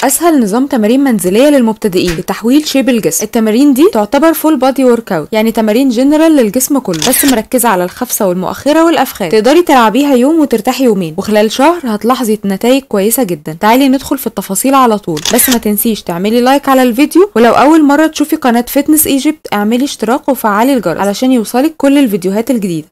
اسهل نظام تمارين منزليه للمبتدئين لتحويل شيب الجسم التمارين دي تعتبر فول بادي ورك اوت يعني تمارين جنرال للجسم كله بس مركزه على الخفسه والمؤخره والافخاذ تقدري تلعبيها يوم وترتاحي يومين وخلال شهر هتلاحظي نتائج كويسه جدا تعالي ندخل في التفاصيل على طول بس ما تنسيش تعملي لايك على الفيديو ولو اول مره تشوفي قناه فيتنس ايجيبت اعملي اشتراك وفعلي الجرس علشان يوصلك كل الفيديوهات الجديده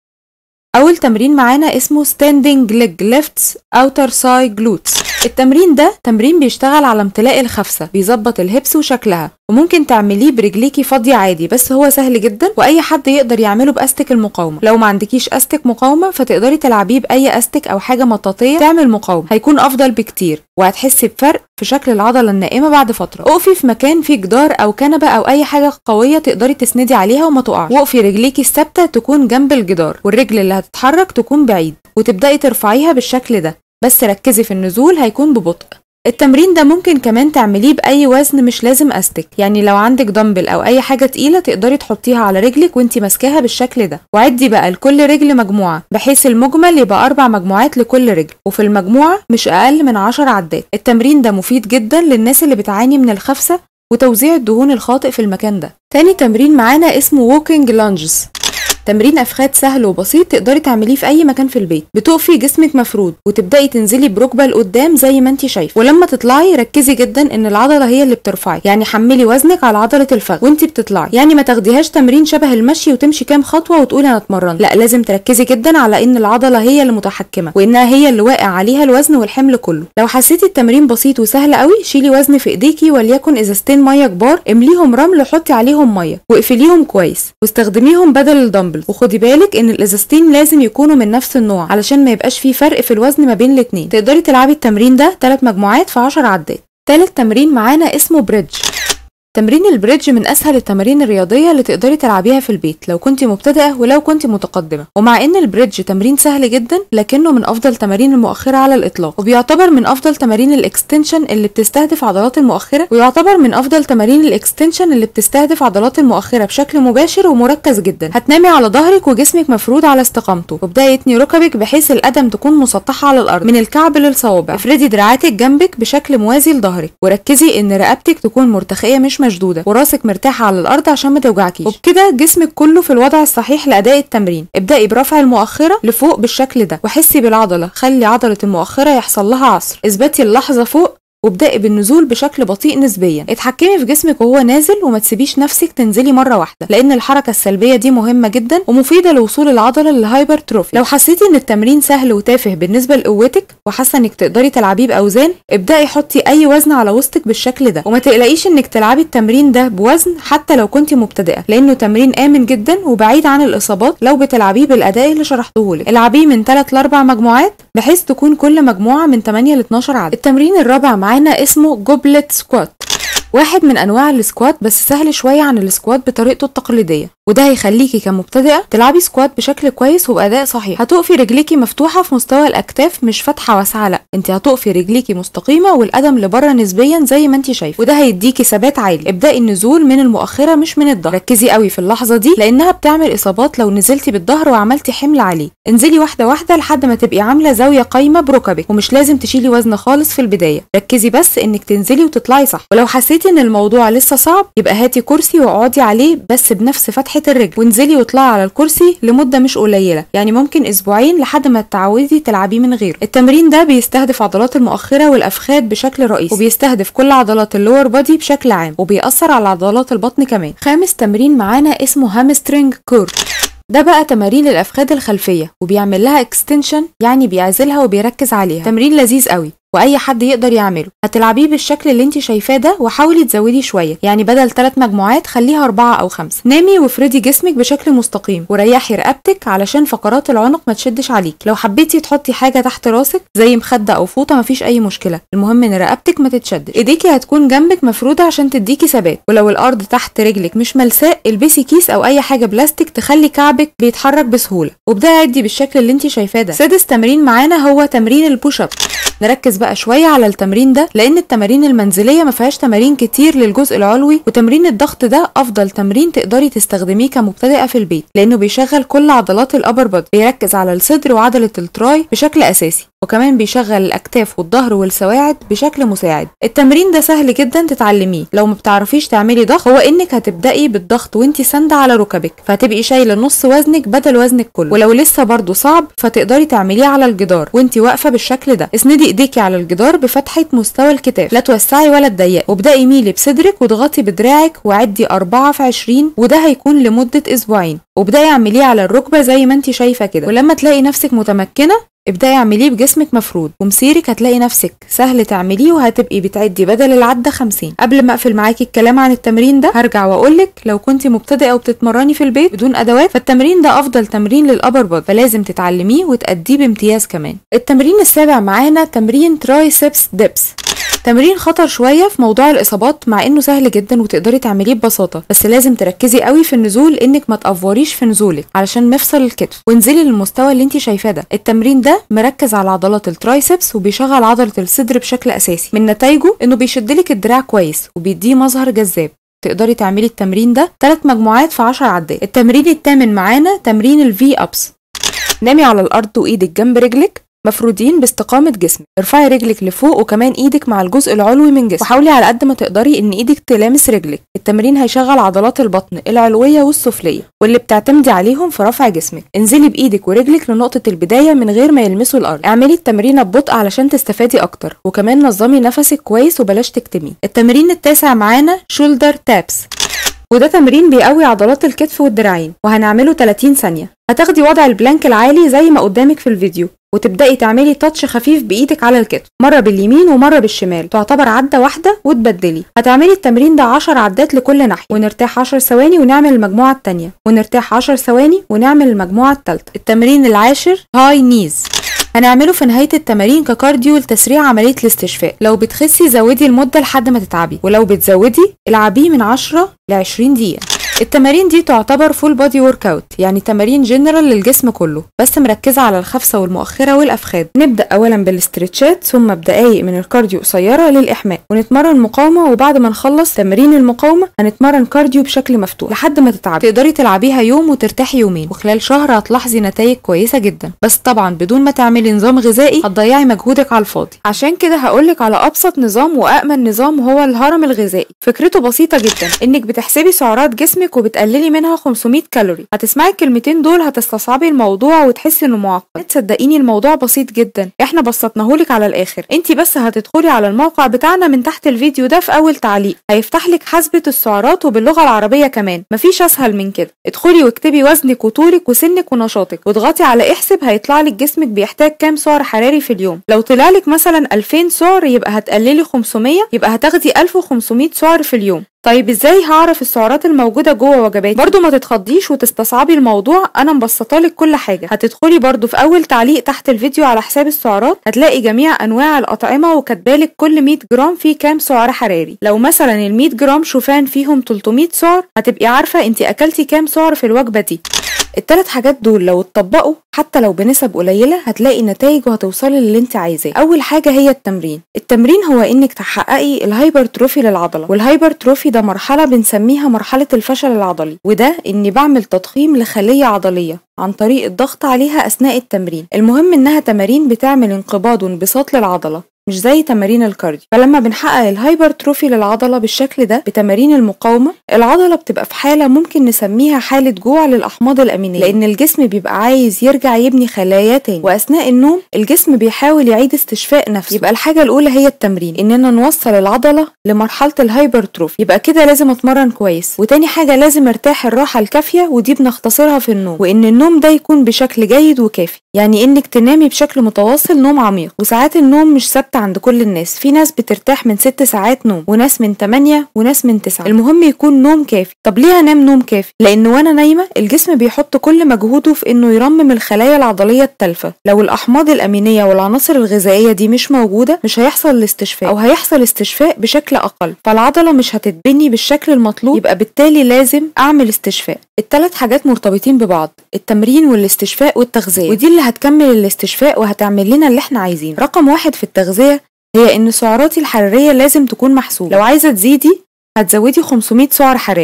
اول تمرين معانا اسمه standing leg lifts outer side glutes التمرين ده تمرين بيشتغل على امتلاء الخفسة بيظبط الهبس وشكلها وممكن تعمليه برجليكي فاضية عادي بس هو سهل جدا واي حد يقدر يعمله باستك المقاومة لو ما عندكيش استك مقاومة فتقدري تلعبيه باي استك او حاجة مطاطية تعمل مقاومة هيكون افضل بكتير وهتحسي بفرق في شكل العضلة النائمة بعد فترة اقفي في مكان فيه جدار او كنبة او اي حاجة قوية تقدري تسندي عليها وما تقعش وقفي رجليكي الثابتة تكون جنب الجدار والرجل اللي هتتحرك تكون بعيد وتبدأي ترفعيها بالشكل ده بس ركزي في النزول هيكون ببطء التمرين ده ممكن كمان تعمليه بأي وزن مش لازم أستك يعني لو عندك دمبل أو أي حاجة تقيلة تقدري تحطيها على رجلك وانتي ماسكاها بالشكل ده وعدي بقى لكل رجل مجموعة بحيث المجمل يبقى أربع مجموعات لكل رجل وفي المجموعة مش أقل من عشر عدات التمرين ده مفيد جدا للناس اللي بتعاني من الخفسة وتوزيع الدهون الخاطئ في المكان ده تاني تمرين معانا اسمه walking lunges تمرين افخاذ سهل وبسيط تقدري تعمليه في اي مكان في البيت بتقفي جسمك مفرود وتبداي تنزلي بركبه لقدام زي ما انت شايفه ولما تطلعي ركزي جدا ان العضله هي اللي بترفعي يعني حملي وزنك على عضله الفخذ وانت بتطلعي يعني ما تاخديهاش تمرين شبه المشي وتمشي كام خطوه وتقولي انا اتمرن لا لازم تركزي جدا على ان العضله هي اللي متحكمه وانها هي اللي واقع عليها الوزن والحمل كله لو حسيتي التمرين بسيط وسهل قوي شيلي وزن في ايديكي وليكن ازازتين ميه كبار امليهم رمل وحطي عليهم ميه واقفليهم كويس واستخدميهم بدل الدمبل وخدي بالك ان الازازتين لازم يكونوا من نفس النوع علشان ما يبقاش فيه فرق في الوزن ما بين الاتنين تقدري تلعبي التمرين ده 3 مجموعات في 10 عدات تالت تمرين معانا اسمه بريدج تمرين البريدج من اسهل التمارين الرياضيه اللي تقدري تلعبيها في البيت لو كنت مبتدئه ولو كنت متقدمه ومع ان البريدج تمرين سهل جدا لكنه من افضل تمارين المؤخره على الاطلاق وبيعتبر من افضل تمارين الاكستنشن اللي بتستهدف عضلات المؤخره ويعتبر من افضل تمارين الاكستنشن اللي بتستهدف عضلات المؤخره بشكل مباشر ومركز جدا هتنامي على ظهرك وجسمك مفرود على استقامته وابداي اتني ركبك بحيث القدم تكون مسطحه على الارض من الكعب للصوابع افردي دراعاتك جنبك بشكل موازي لظهرك وركزي ان رقبتك تكون مرتخيه مش مشدوده وراسك مرتاحه على الارض عشان ما توجعكيش وبكده جسمك كله في الوضع الصحيح لاداء التمرين ابداي برفع المؤخره لفوق بالشكل ده وحسي بالعضله خلي عضله المؤخره يحصل لها عصر اثبتي اللحظه فوق وابدأي بالنزول بشكل بطيء نسبيا اتحكمي في جسمك وهو نازل وما تسيبيش نفسك تنزلي مرة واحدة لأن الحركة السلبية دي مهمة جدا ومفيدة لوصول العضلة للهايبر تروفي لو حسيتي ان التمرين سهل وتافه بالنسبة لقوتك وحاسة انك تقدري تلعبيه بأوزان ابدأي حطي أي وزن على وسطك بالشكل ده وما تقلقيش انك تلعبي التمرين ده بوزن حتى لو كنت مبتدئة لأنه تمرين آمن جدا وبعيد عن الإصابات لو بتلعبيه بالأداء اللي شرحتهولك العبيه من 3 ل 4 مجموعات بحيث تكون كل مجموعة من 8 ل 12 عدد التمرين الرابع معانا اسمه جوبلت سكوات واحد من انواع السكوات بس سهل شويه عن السكوات بطريقته التقليديه وده هيخليكي كمبتدئه تلعبي سكوات بشكل كويس وباداء صحيح هتقفي رجليكي مفتوحه في مستوى الاكتاف مش فاتحه واسعه لا انت هتقفي رجليكي مستقيمه والقدم لبره نسبيا زي ما انت شايفه وده هيديكي ثبات عالي ابداي النزول من المؤخره مش من الظهر ركزي قوي في اللحظه دي لانها بتعمل اصابات لو نزلتي بالظهر وعملتي حمل عليه انزلي واحده واحده لحد ما تبقي عامله زاويه قايمه بركبك ومش لازم تشيلي وزن خالص في البدايه ركزي بس انك تنزلي وتطلعي صح ولو حسيتي ان الموضوع لسه صعب يبقى هاتي كرسي واقعدي عليه بس بنفس فتحه الرجل وانزلي واطلعي على الكرسي لمده مش قليله يعني ممكن اسبوعين لحد ما تتعودي تلعبيه من غيره التمرين ده بيستهدف عضلات المؤخره والافخاذ بشكل رئيسي وبيستهدف كل عضلات اللور بادي بشكل عام وبيأثر على عضلات البطن كمان خامس تمرين معانا اسمه هامسترينج كور ده بقى تمارين الافخاذ الخلفيه وبيعمل لها اكستنشن يعني بيعزلها وبيركز عليها تمرين لذيذ قوي واي حد يقدر يعمله هتلعبيه بالشكل اللي انت شايفاه ده وحاولي تزودي شويه يعني بدل 3 مجموعات خليها 4 او 5 نامي وافردي جسمك بشكل مستقيم وريحي رقبتك علشان فقرات العنق ما تشدش عليك لو حبيتي تحطي حاجه تحت راسك زي مخده او فوطه مفيش اي مشكله المهم ان رقبتك ما تتشدش ايديكي هتكون جنبك مفروده عشان تديكي ثبات ولو الارض تحت رجلك مش ملساء البسي كيس او اي حاجه بلاستيك تخلي كعبك بيتحرك بسهوله وابداي عدي بالشكل اللي انت شايفاه ده سادس تمرين معانا هو تمرين البوش اب نركز بقى شويه على التمرين ده لان التمارين المنزليه ما فيهاش تمارين كتير للجزء العلوي وتمرين الضغط ده افضل تمرين تقدري تستخدميه كمبتدئه في البيت لانه بيشغل كل عضلات الابر بادي بيركز على الصدر وعضله التراي بشكل اساسي وكمان بيشغل الاكتاف والظهر والسواعد بشكل مساعد التمرين ده سهل جدا تتعلميه لو ما بتعرفيش تعملي ضغط هو انك هتبداي بالضغط وانت ساندة على ركبك فهتبقي شايله نص وزنك بدل وزنك كله ولو لسه برضه صعب فتقدري تعمليه على الجدار وانت واقفه بالشكل ده اسندي ايديكي على الجدار بفتحه مستوى الكتاف لا توسعي ولا تضيقي وابداي ميلي بصدرك واضغطي بدراعك وعدي 4 في 20 وده هيكون لمده اسبوعين وابداي اعمليه على الركبه زي ما انت شايفه كده ولما تلاقي نفسك متمكنه ابدأي اعمليه بجسمك مفرود ومسيرك هتلاقي نفسك سهل تعمليه وهتبقي بتعدي بدل العدة 50 قبل ما اقفل معاكي الكلام عن التمرين ده هرجع واقولك لو كنت مبتدئة وبتتمرني في البيت بدون ادوات فالتمرين ده افضل تمرين للابر بودي فلازم تتعلميه وتأديه بامتياز كمان التمرين السابع معانا تمرين ترايسبس ديبس تمرين خطر شوية في موضوع الإصابات مع إنه سهل جدا وتقدري تعمليه ببساطة بس لازم تركزي قوي في النزول إنك ما تأفوريش في نزولك علشان مفصل الكتف وانزلي للمستوى اللي انت شايفاه ده التمرين ده مركز على عضلات الترايسبس وبيشغل عضلة الصدر بشكل أساسي من نتائجه إنه بيشدلك الدراع كويس وبيديه مظهر جذاب تقدري تعملي التمرين ده ثلاث مجموعات في 10 عدات التمرين الثامن معانا تمرين الفي ابس نامي على الارض وايدك جنب رجلك مفرودين باستقامة جسمك ارفعي رجلك لفوق وكمان ايدك مع الجزء العلوي من جسمك وحاولي على قد ما تقدري ان ايدك تلامس رجلك التمرين هيشغل عضلات البطن العلوية والسفلية واللي بتعتمدي عليهم في رفع جسمك انزلي بايدك ورجلك لنقطة البداية من غير ما يلمسوا الارض اعملي التمرين ببطء علشان تستفادي اكتر وكمان نظمي نفسك كويس وبلاش تكتمي التمرين التاسع معانا شولدر تابس وده تمرين بيقوي عضلات الكتف والدراعين وهنعمله 30 ثانية هتاخدي وضع البلانك العالي زي ما قدامك في الفيديو وتبدأي تعملي تاتش خفيف بإيدك على الكتف مرة باليمين ومرة بالشمال تعتبر عدة واحدة وتبدلي هتعملي التمرين ده 10 عدات لكل ناحية ونرتاح 10 ثواني ونعمل المجموعة التانية ونرتاح 10 ثواني ونعمل المجموعة التالتة التمرين العاشر هاي نيز هنعمله في نهاية التمارين ككارديو لتسريع عملية الاستشفاء لو بتخسي زودي المدة لحد ما تتعبي ولو بتزودي العبيه من 10 ل 20 دقيقة التمارين دي تعتبر فول بودي ورك اوت يعني تمارين جنرال للجسم كله بس مركزه على الخفسه والمؤخره والافخاذ نبدا اولا بالاسترتشات ثم بدقايق من الكارديو قصيره للاحماء ونتمرن مقاومه وبعد ما نخلص تمارين المقاومه هنتمرن كارديو بشكل مفتوح لحد ما تتعبي تقدري تلعبيها يوم وترتاحي يومين وخلال شهر هتلاحظي نتائج كويسه جدا بس طبعا بدون ما تعملي نظام غذائي هتضيعي مجهودك على الفاضي عشان كده هقولك على ابسط نظام وامن نظام هو الهرم الغذائي فكرته بسيطه جدا انك بتحسبي سعرات جسمك جسمك وبتقللي منها 500 كالوري هتسمعي الكلمتين دول هتستصعبي الموضوع وتحسي انه معقد تصدقيني الموضوع بسيط جدا احنا بسطناهولك على الاخر انت بس هتدخلي على الموقع بتاعنا من تحت الفيديو ده في اول تعليق هيفتح لك حسبة السعرات وباللغة العربية كمان مفيش اسهل من كده ادخلي واكتبي وزنك وطولك وسنك ونشاطك واضغطي على احسب هيطلع لك جسمك بيحتاج كام سعر حراري في اليوم لو طلع لك مثلا 2000 سعر يبقى هتقللي 500 يبقى هتاخدي 1500 سعر في اليوم طيب ازاي هعرف السعرات الموجودة جوه وجباتي برضو ما تتخضيش وتستصعبي الموضوع انا مبسطالك كل حاجة هتدخلي برضو في اول تعليق تحت الفيديو على حساب السعرات هتلاقي جميع انواع الاطعمة وكاتبالك كل 100 جرام فيه كام سعر حراري لو مثلا ال 100 جرام شوفان فيهم 300 سعر هتبقي عارفة انت اكلتي كام سعر في الوجبة دي التلات حاجات دول لو اتطبقوا حتى لو بنسب قليلة هتلاقي نتائج وهتوصلي للي انت عايزاه أول حاجة هي التمرين التمرين هو انك تحققي الهايبرتروفي للعضلة والهايبرتروفي ده مرحلة بنسميها مرحلة الفشل العضلي وده اني بعمل تضخيم لخلية عضلية عن طريق الضغط عليها أثناء التمرين المهم إنها تمارين بتعمل انقباض وانبساط للعضلة مش زي تمارين الكارديو فلما بنحقق الهايبرتروفي للعضله بالشكل ده بتمارين المقاومه العضله بتبقى في حاله ممكن نسميها حاله جوع للاحماض الامينيه لان الجسم بيبقى عايز يرجع يبني خلايا تاني واثناء النوم الجسم بيحاول يعيد استشفاء نفسه يبقى الحاجه الاولى هي التمرين اننا نوصل العضله لمرحله الهايبرتروفي يبقى كده لازم اتمرن كويس وتاني حاجه لازم ارتاح الراحه الكافيه ودي بنختصرها في النوم وان النوم ده يكون بشكل جيد وكافي يعني انك تنامي بشكل متواصل نوم عميق وساعات النوم مش ثابته عند كل الناس في ناس بترتاح من 6 ساعات نوم وناس من 8 وناس من 9 المهم يكون نوم كافي طب ليه انام نوم كافي لان وانا نايمه الجسم بيحط كل مجهوده في انه يرمم الخلايا العضليه التالفه لو الاحماض الامينيه والعناصر الغذائيه دي مش موجوده مش هيحصل الاستشفاء او هيحصل استشفاء بشكل اقل فالعضله مش هتتبني بالشكل المطلوب يبقى بالتالي لازم اعمل استشفاء الثلاث حاجات مرتبطين ببعض التمرين والاستشفاء والتغذيه ودي اللي هتكمل الاستشفاء وهتعمل لنا اللي احنا عايزينه رقم واحد في التغذيه هي ان سعراتي الحراريه لازم تكون محسوبه لو عايزه تزيدي هتزودي 500 سعر حراري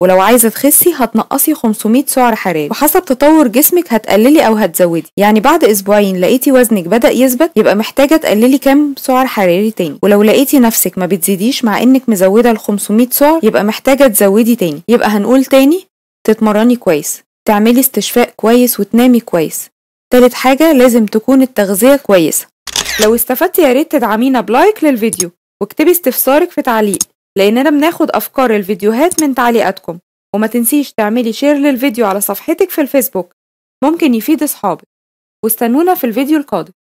ولو عايزة تخسي هتنقصي 500 سعر حراري وحسب تطور جسمك هتقللي أو هتزودي يعني بعد أسبوعين لقيتي وزنك بدأ يثبت يبقى محتاجة تقللي كام سعر حراري تاني ولو لقيتي نفسك ما بتزيديش مع إنك مزودة ال 500 سعر يبقى محتاجة تزودي تاني يبقى هنقول تاني تتمرني كويس تعملي استشفاء كويس وتنامي كويس تالت حاجة لازم تكون التغذية كويسة لو استفدتي يا ريت تدعمينا بلايك للفيديو واكتبي استفسارك في تعليق لأننا بناخد أفكار الفيديوهات من تعليقاتكم وما تنسيش تعملي شير للفيديو على صفحتك في الفيسبوك ممكن يفيد أصحابك واستنونا في الفيديو القادم